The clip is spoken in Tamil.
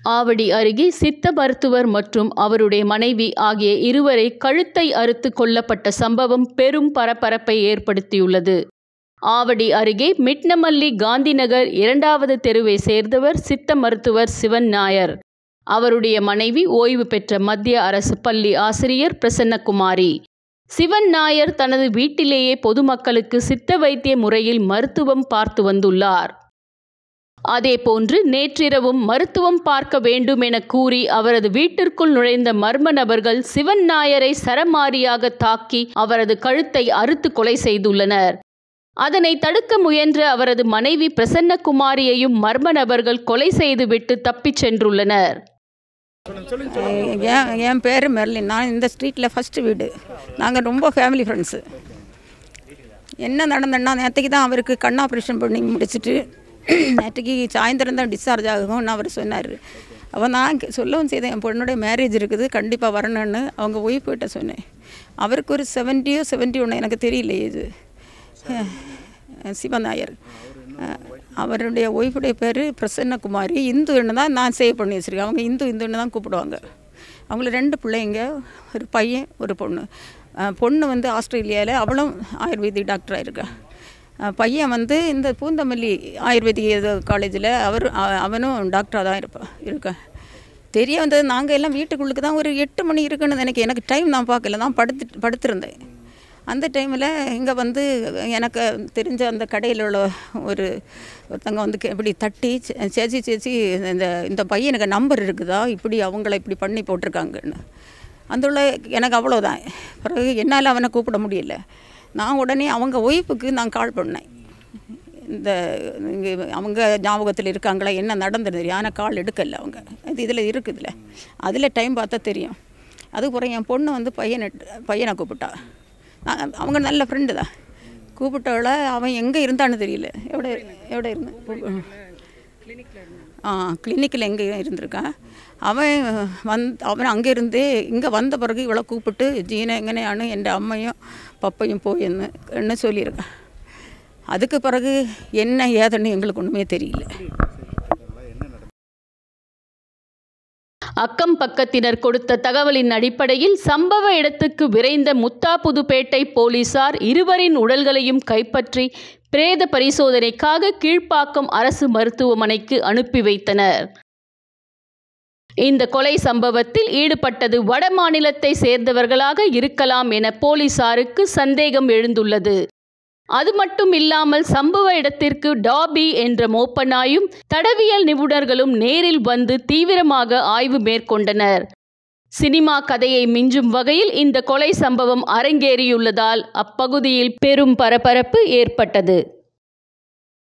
ஆவடி அருகே சித்த மருத்துவர் மற்றும் அவருடைய மனைவி ஆகிய இருவரை கழுத்தை அறுத்து கொல்லப்பட்ட சம்பவம் பெரும் பரபரப்பை ஏற்படுத்தியுள்ளது ஆவடி அருகே மிட்னமல்லி காந்திநகர் இரண்டாவது தெருவை சேர்ந்தவர் சித்த மருத்துவர் சிவன் நாயர் அவருடைய மனைவி ஓய்வு பெற்ற மத்திய அரசு பள்ளி ஆசிரியர் பிரசன்னகுமாரி சிவன் நாயர் தனது வீட்டிலேயே பொதுமக்களுக்கு சித்த வைத்திய முறையில் மருத்துவம் பார்த்து வந்துள்ளார் அதேபோன்று நேற்றிரவும் மருத்துவம் பார்க்க வேண்டும் என கூறி அவரது வீட்டிற்குள் நுழைந்த மர்ம நபர்கள் சிவன் நாயரை சரமாரியாக தாக்கி அவரது கழுத்தை அறுத்து கொலை செய்துள்ளனர் அதனை தடுக்க முயன்ற அவரது மனைவி பிரசன்னகுமாரியையும் மர்ம நபர்கள் கொலை செய்துவிட்டு தப்பிச் சென்றுள்ளனர் என் என் பேர் மெர்லின் நான் இந்த ஸ்ட்ரீட்டில் ஃபஸ்ட்டு வீடு நாங்கள் ரொம்ப ஃபேமிலி ஃப்ரெண்ட்ஸு என்ன நடந்ததுன்னா நேற்றுக்கு தான் அவருக்கு கண் ஆப்ரேஷன் பண்ணி முடிச்சுட்டு நேற்றுக்கு சாயந்தரம் தான் டிஸ்சார்ஜ் ஆகும்னு அவர் சொன்னார் அப்போ நான் கே- சொல்லவும் செய்தேன் என் பொண்ணுடைய மேரேஜ் இருக்குது கண்டிப்பாக வரணும்னு அவங்க ஒய்ஃப்கிட்ட சொன்னேன் அவருக்கு ஒரு செவன்ட்டியோ செவன்ட்டி ஒன்று எனக்கு தெரியலையே இது அஹ் சிவநாயர் அஹ் அவருடைய ஒய்ஃபுடைய பேர் பிரசன்னகுமாரி இந்துன்னு தான் நான் சேவ் பண்ணி வச்சுருக்கேன் அவங்க இந்து இந்துன்னு தான் கூப்பிடுவாங்க அவங்கள ரெண்டு பிள்ளைங்க ஒரு பையன் ஒரு பொண்ணு அஹ் பொண்ணு வந்து ஆஸ்திரேலியாவில் அவளும் ஆயுர்வேதிக் டாக்டராக இருக்கா அஹ் பையன் வந்து இந்த பூந்தமல்லி ஆயுர்வேதிக் காலேஜில் அவர் அ- அவனும் டாக்டராக தான் இருப்பான் இருக்கா தெரிய வந்தது நாங்கள் எல்லாம் வீட்டுக்குள்ளுக்கு தான் ஒரு எட்டு மணி இருக்குன்னு நினைக்க எனக்கு டைம் நான் பார்க்கல நான் படுத்து படுத்திருந்தேன் அந்த டைமில் இங்கே வந்து எனக்கு தெரிஞ்ச அந்த கடையில் உள்ள ஒரு ஒருத்தங்க வந்து கே- இப்படி தட்டி "சே- சேச்சி சேச்சி இந்த இந்த பையனுக்கு நம்பர் இருக்குதா இப்படி அவங்கள இப்படி பண்ணி போட்டிருக்காங்கன்னு அந்த உள்ள எனக்கு அவ்வளோதான் பிறகு என்னால் அவனை கூப்பிட முடியல நான் உடனே அவங்க ஒய்ஃபுக்கு நான் கால் பண்ணேன் இந்த இங்க அவங்க ஞாபகத்தில் இருக்காங்களா என்ன நடந்தது ஆனால் கால் எடுக்கல அவங்க இது இதில் இருக்குதுல்ல அதில் டைம் பார்த்தா தெரியும் அதுக்கப்புறம் என் பொண்ணு வந்து பையனை பையனை கூப்பிட்டா நான் அவங்க நல்ல ஃப்ரெண்டு தான் கூப்பிட்டவள அவன் எங்கே இருந்தான்னு தெரியல எവിടെ எവിടെ இருந்த ஆ கிளினிக்கில் எங்கே இருந்திருக்கான் அவன் வந் அவன் அங்கே இருந்து இங்கே வந்த பிறகு இவளை கூப்பிட்டு ஜீனை எங்கனையானு என் அம்மையும் பப்பையும் போயின்னு என்ன சொல்லியிருக்கான் அதுக்கு பிறகு என்ன ஏதுன்னு எங்களுக்கு ஒன்றுமே தெரியல அக்கம் பக்கத்தினர் கொடுத்த தகவலின் அடிப்படையில் சம்பவ இடத்துக்கு விரைந்த முத்தாப்புதுப்பேட்டை போலீசார் இருவரின் உடல்களையும் கைப்பற்றி பிரேத பரிசோதனைக்காக கீழ்ப்பாக்கம் அரசு மருத்துவமனைக்கு அனுப்பி வைத்தனர் இந்த கொலை சம்பவத்தில் ஈடுபட்டது வட மாநிலத்தை சேர்ந்தவர்களாக இருக்கலாம் என போலீசாருக்கு சந்தேகம் எழுந்துள்ளது அது மட்டும் இல்லாமல் சம்பவ இடத்திற்கு டாபி என்ற மோப்பனாயும் தடவியல் நிபுணர்களும் நேரில் வந்து தீவிரமாக ஆய்வு மேற்கொண்டனர் சினிமா கதையை மிஞ்சும் வகையில் இந்த கொலை சம்பவம் அரங்கேறியுள்ளதால் அப்பகுதியில் பெரும் பரபரப்பு ஏற்பட்டது